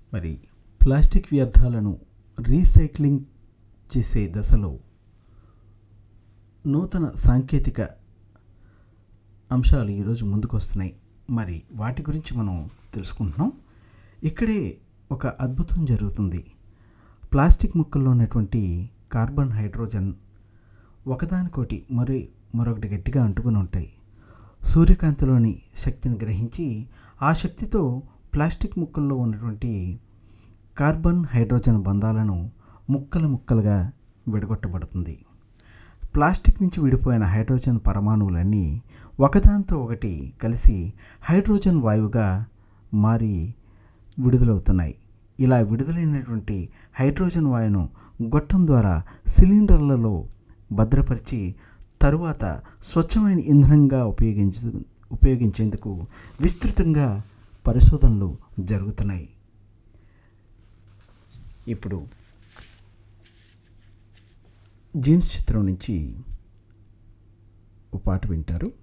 మరి ప్లాస్టిక్ వ్యర్థాలను రీసైక్లింగ్ చేసే దశలో నూతన సాంకేతిక అంశాలు ఈరోజు ముందుకు వస్తున్నాయి మరి వాటి గురించి మనం తెలుసుకుంటున్నాం ఇక్కడే ఒక అద్భుతం జరుగుతుంది ప్లాస్టిక్ ముక్కల్లో ఉన్నటువంటి కార్బన్ హైడ్రోజన్ ఒకదానికోటి మరి మరొకటి గట్టిగా అంటుకుని ఉంటాయి సూర్యకాంతిలోని శక్తిని గ్రహించి ఆ శక్తితో ప్లాస్టిక్ ముక్కల్లో ఉన్నటువంటి కార్బన్ హైడ్రోజన్ బంధాలను ముక్కలు ముక్కలుగా విడగొట్టబడుతుంది ప్లాస్టిక్ నుంచి విడిపోయిన హైడ్రోజన్ పరమాణువులన్నీ ఒకదాంతో ఒకటి కలిసి హైడ్రోజన్ వాయువుగా మారి విడుదలవుతున్నాయి ఇలా విడుదలైనటువంటి హైడ్రోజన్ వాయువును గొట్టం ద్వారా సిలిండర్లలో భద్రపరిచి తరువాత స్వచ్ఛమైన ఇంధనంగా ఉపయోగించ ఉపయోగించేందుకు విస్తృతంగా పరిశోధనలు జరుగుతున్నాయి ఇప్పుడు జీన్స్ చిత్రం నుంచి ఒక పాట వింటారు